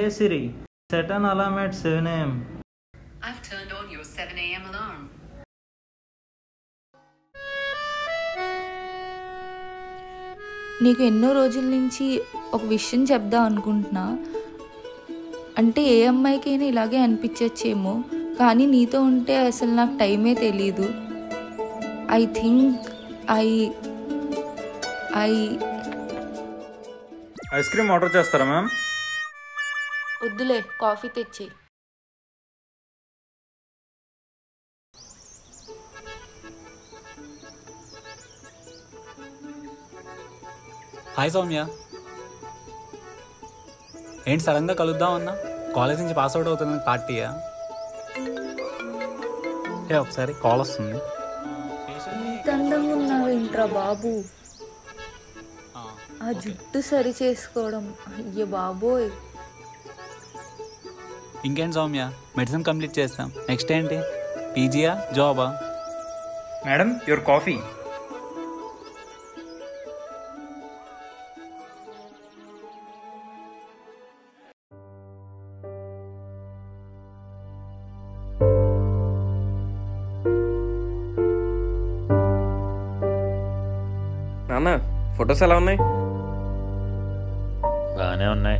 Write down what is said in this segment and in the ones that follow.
Hey Siri, set an alarm at 7 am. I've turned on your 7 a.m. alarm. నీకు ఎన్నో రోజుల నుంచి ఒక విషయం చెప్దాం అనుకుంటున్నా అంటే ఏ అమ్మాయికైనా ఇలాగే అనిపించచ్చేమో కానీ నీతో ఉంటే అసలు నాకు టైమే తెలీదు I think I I ice cream order చేస్తారా మ్యామ్ వద్దులే కాఫీ తెచ్చి హాయ్ సౌమ్య ఏంటి సడన్గా కలుద్దాం అన్నా కాలేజ్ నుంచి పాస్ అవుట్ అవుతుంది పార్టీయా ఏ ఒకసారి కాల్ వస్తుంది ఇంత అందంగా ఉన్నావు ఇంట్రా బాబు ఆ జుట్టు సరి చేసుకోవడం అయ్య బాబోయ్ ఇంకేంటి సౌమ్య మెడిసిన్ కంప్లీట్ చేస్తాం నెక్స్ట్ ఏంటి పీజీయా జాబా మేడం యువర్ కాఫీ నాన్న ఫొటోస్ ఎలా ఉన్నాయి బాగానే ఉన్నాయి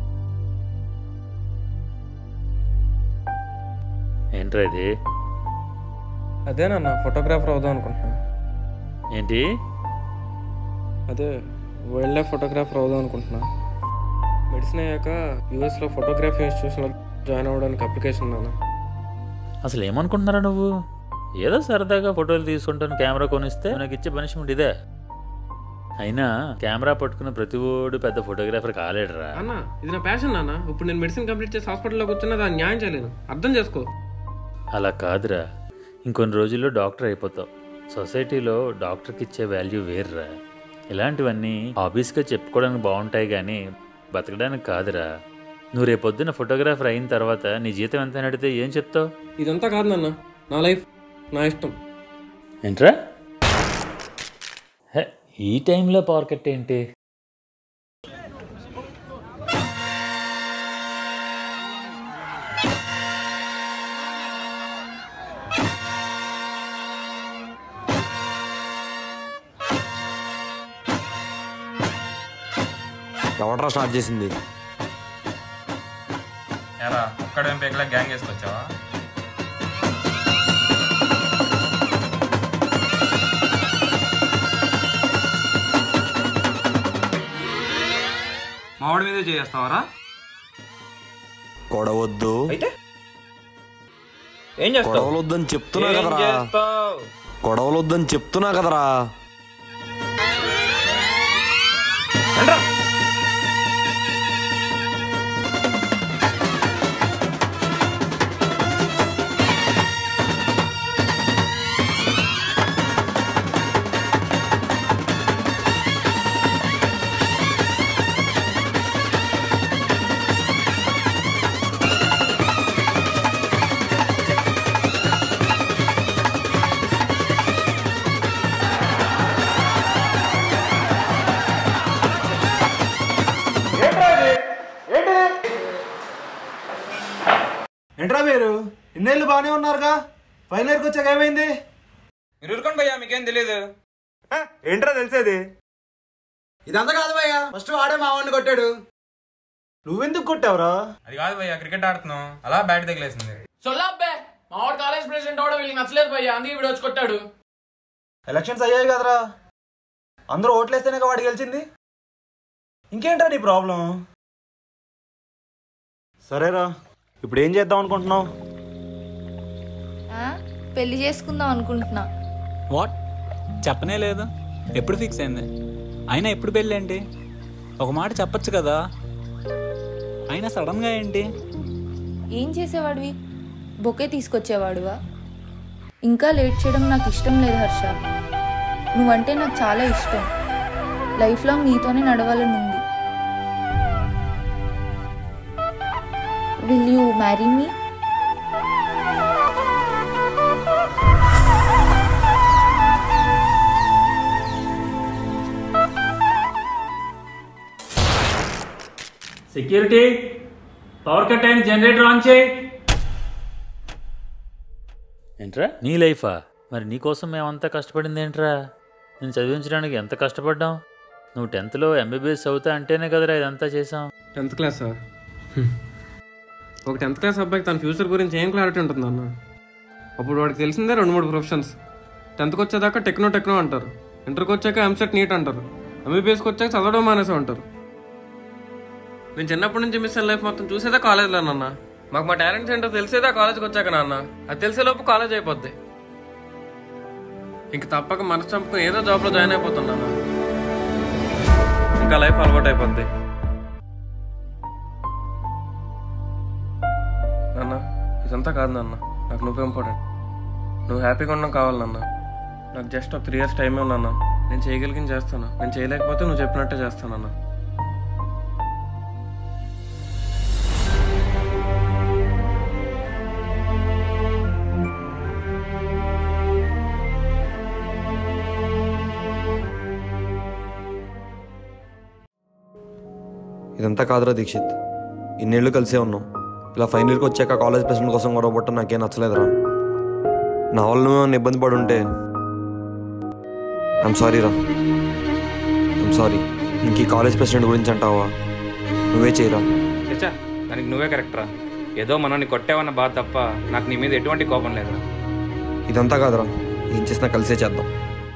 ఏంట్రా ఇది అదే నాన్న ఫోటోగ్రాఫర్ అవుదాం అనుకుంటున్నా ఏంటి అదే వైల్డ్ లైఫ్ ఫోటోగ్రాఫర్ అవుదాం అనుకుంటున్నా మెడిసిన్ అయ్యాక యూఎస్లో ఫోటోగ్రఫీ ఇన్స్టిట్యూషన్లో జాయిన్ అవ్వడానికి అప్లికేషన్ నాన్న అసలు ఏమనుకుంటున్నారా నువ్వు ఏదో సరదాగా ఫోటోలు తీసుకుంటాను కెమెరా కొనిస్తే నాకు ఇచ్చే పనిష్మెంట్ ఇదే అయినా కెమెరా పట్టుకున్న ప్రతి ఓడు పెద్ద ఫోటోగ్రాఫర్ కాలేడురా అన్న ఇది నా ప్యాషన్ నాన్న ఇప్పుడు నేను మెడిసిన్ కంప్లీట్ చేసి హాస్పిటల్లో కూర్చున్నా దాన్ని న్యాయం చేయలేను అర్థం చేసుకో అలా కాదురా ఇంకొన్ని రోజుల్లో డాక్టర్ అయిపోతావు సొసైటీలో డాక్టర్కి ఇచ్చే వాల్యూ వేర్రా ఇలాంటివన్నీ హాబీస్గా చెప్పుకోవడానికి బాగుంటాయి కానీ బతకడానికి కాదురా నువ్వు రేపొద్దున ఫోటోగ్రాఫర్ అయిన తర్వాత నీ జీతం ఎంత అని అడిగితే ఏం చెప్తావు ఇదంతా కాదు నాన్న నా లైఫ్ నా ఇష్టం ఏంట్రా హే, ఈ టైంలో పవర్ కట్ ఏంటి ఎవడరా స్టార్ట్ చేసింది ఎరా ఒక్కడేం పేకలా గ్యాంగ్ వేసుకొచ్చావా మావాడి మీదే చేస్తావరా గొడవద్దు అయితే ఏం చేస్తావు గొడవలొద్దని చెప్తున్నా ఏం కదరా చేస్తావు గొడవలొద్దని చెప్తున్నా కదరా ఏంట్రా మీరు ఇన్నేళ్ళు బాగానే ఉన్నారుగా ఫైనల్ ఇయర్కి వచ్చాక ఏమైంది మీరు ఊరుకోండి భయ్యా మీకేం తెలియదు ఏంట్రా తెలిసేది ఇదంతా కాదు భయ్యా ఫస్ట్ వాడే మా వాడిని కొట్టాడు నువ్వెందుకు కొట్టావురా అది కాదు భయ్యా క్రికెట్ ఆడుతున్నాం అలా బ్యాట్ తగిలేసింది సొల్లాబ్బే మా వాడు కాలేజ్ ప్రెసిడెంట్ అవడం వీళ్ళకి నచ్చలేదు భయ్యా అందుకే వీడు వచ్చి కొట్టాడు ఎలక్షన్స్ అయ్యాయి కదరా అందరూ ఓట్లేస్తేనే వాడు గెలిచింది ఇంకేంట్రా నీ ప్రాబ్లం సరేరా ఇప్పుడు ఏం చేద్దాం అనుకుంటున్నావు ఆ? పెళ్లి చేసుకుందాం అనుకుంటున్నా వాట్ చెప్పనే లేదు ఎప్పుడు ఫిక్స్ అయింది అయినా ఎప్పుడు పెళ్ళి ఏంటి ఒక మాట చెప్పొచ్చు కదా అయినా సడన్గా ఏంటి ఏం చేసేవాడివి బొకే తీసుకొచ్చేవాడివా ఇంకా లేట్ చేయడం నాకు ఇష్టం లేదు హర్ష నువ్వంటే నాకు చాలా ఇష్టం లైఫ్ లాంగ్ నీతోనే నడవాలని ఉంది will you marry me security power cut అయిన జనరేటర్ ఆన్ చేయి ఏంట్రా నీ లైఫా మరి నీకోసం మేమంతా కష్టపడింది ఏంట్రా నేను చదివించడానికి ఎంత కష్టపడ్డాం నువ్వు టెన్త్లో ఎంబీబీఎస్ అవుతా అంటేనే కదరా ఇదంతా చేసాం టెన్త్ క్లాస్ సార్ ఒక టెన్త్ క్లాస్ అబ్బాయికి తన ఫ్యూచర్ గురించి ఏం క్లారిటీ ఉంటుంది అన్న అప్పుడు వాడికి తెలిసిందే రెండు మూడు ప్రొఫెషన్స్ టెన్త్కి వచ్చేదాకా టెక్నో టెక్నో అంటారు ఇంటర్కి వచ్చాక ఎంసెట్ నీట్ అంటారు ఎంబీబీఎస్కి వచ్చాక చదవడం మానేసే అంటారు నేను చిన్నప్పటి నుంచి మిస్ లైఫ్ మొత్తం చూసేదే కాలేజ్లో నాన్న మాకు మా టాలెంట్స్ ఏంటో తెలిసేదే కాలేజ్కి వచ్చాక నాన్న అది తెలిసేలోపు కాలేజ్ అయిపోద్ది ఇంక తప్పక మనసు చంపుకొని ఏదో జాబ్లో జాయిన్ అయిపోతున్నాను ఇంకా లైఫ్ అలవాటు అయిపోద్ది నాన్న ఇదంతా కాదు నాన్న నాకు నువ్వు ఇంపార్టెంట్ నువ్వు హ్యాపీగా ఉండడం కావాలి నాన్న నాకు జస్ట్ ఒక త్రీ ఇయర్స్ టైమే నాన్న నేను చేయగలిగింది చేస్తాను నేను చేయలేకపోతే నువ్వు చెప్పినట్టే చేస్తానన్న ఇదంతా కాదురా దీక్షిత్ ఇన్నేళ్ళు కలిసే ఉన్నాం ఇలా ఫైనల్ ఇయర్కి వచ్చాక కాలేజ్ ప్రెసిడెంట్ కోసం గొడవ పట్టడం నాకేం నచ్చలేదురా నా వల్ల నువ్వేమన్నా ఇబ్బంది పడి ఉంటే ఐఎమ్ సారీ రా ఐఎమ్ సారీ ఇంక ఈ కాలేజ్ ప్రెసిడెంట్ గురించి అంటావా నువ్వే చేయరా చచ్చా దానికి నువ్వే కరెక్ట్ రా ఏదో మనల్ని కొట్టావన్న బాధ తప్ప నాకు నీ మీద ఎటువంటి కోపం లేదురా ఇదంతా కాదురా ఏం చేసినా కలిసే చేద్దాం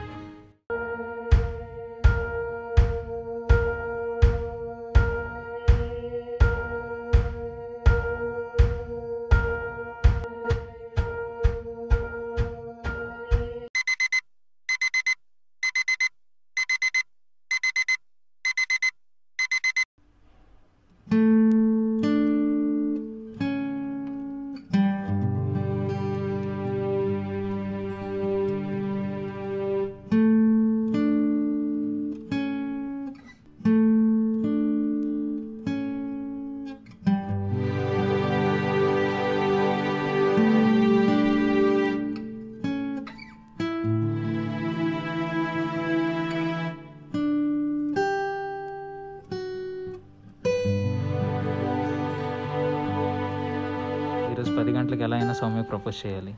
ఈరోజు పది గంటలకు ఎలా అయినా సౌమ్య ప్రపోజ్ చేయాలి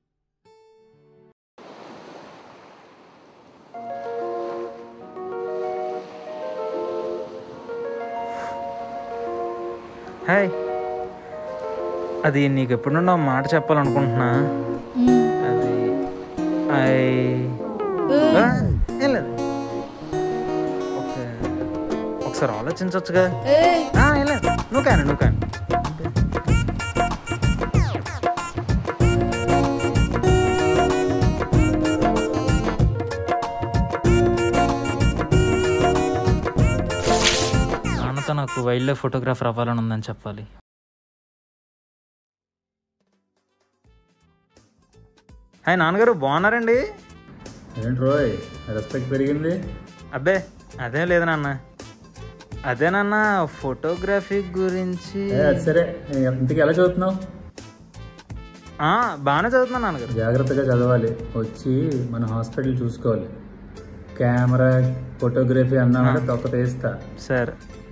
హాయ్ అది నీకు ఎప్పుడు నుండో మాట చెప్పాలనుకుంటున్నా అది ఐ ఆ, ఏం లేదు ఒక- ఒకసారి ఆలోచించవచ్చుగా ఆ, ఏం లేదు నువ్వు కానీ నువ్వు కానీ నాన్నతో నాకు వైల్డ్ లైఫ్ ఫోటోగ్రాఫర్ అవ్వాలని ఉందని చెప్పాలి హాయ్ నాన్నగారు బాగున్నారండి ఏంటి రోయ్ రెస్పెక్ట్ పెరిగింది అబ్బే అదేం లేదు నాన్న అదే నాన్న ఫోటోగ్రఫీ గురించి ఏ, అది సరే ఇంటికి ఎలా చదువుతున్నావు ఆ, బాగానే చదువుతున్నాను నాన్నగారు జాగ్రత్తగా చదవాలి వచ్చి మన హాస్పిటల్ చూసుకోవాలి కెమెరా ఫోటోగ్రఫీ అన్నామంటే తొక్క తీస్తా సరే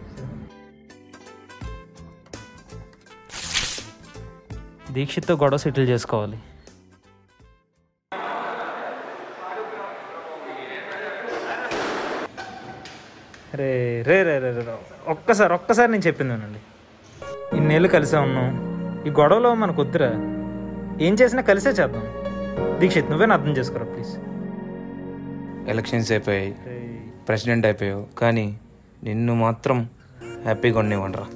దీక్షిత్తో గొడవ సెటిల్ చేసుకోవాలి రే రే రే రే రే ఒక్కసారి ఒక్కసారి నేను చెప్పింది వినండి ఇన్నేళ్ళు కలిసే ఉన్నాం ఈ గొడవలో మనకు వద్దురా ఏం చేసినా కలిసే చేద్దాం దీక్షిత్ నువ్వే అర్థం చేసుకోరా ప్లీజ్ ఎలక్షన్స్ అయిపోయాయి ప్రెసిడెంట్ అయిపోయావు కానీ నిన్ను మాత్రం హ్యాపీగా ఉండేవండరా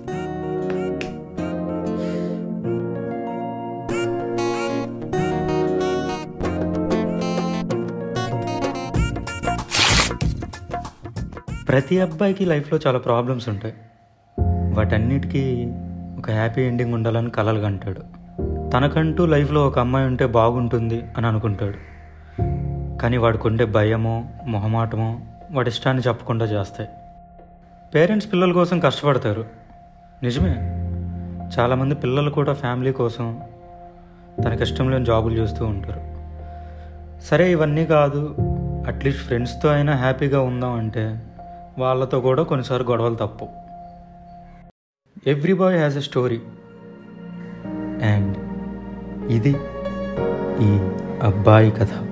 ప్రతి అబ్బాయికి లైఫ్లో చాలా ప్రాబ్లమ్స్ ఉంటాయి వాటన్నిటికీ ఒక హ్యాపీ ఎండింగ్ ఉండాలని కలలు కంటాడు తనకంటూ లైఫ్లో ఒక అమ్మాయి ఉంటే బాగుంటుంది అని అనుకుంటాడు కానీ వాడికి ఉండే భయమో మొహమాటమో వాడి ఇష్టాన్ని చెప్పకుండా చేస్తాయి పేరెంట్స్ పిల్లల కోసం కష్టపడతారు నిజమే చాలామంది పిల్లలు కూడా ఫ్యామిలీ కోసం తనకి ఇష్టం లేని జాబులు చేస్తూ ఉంటారు సరే ఇవన్నీ కాదు అట్లీస్ట్ ఫ్రెండ్స్తో అయినా హ్యాపీగా ఉందాం అంటే వాళ్ళతో కూడా కొన్నిసార్లు గొడవలు తప్పు every boy has a story and ఇది ఈ అబ్బాయి కథ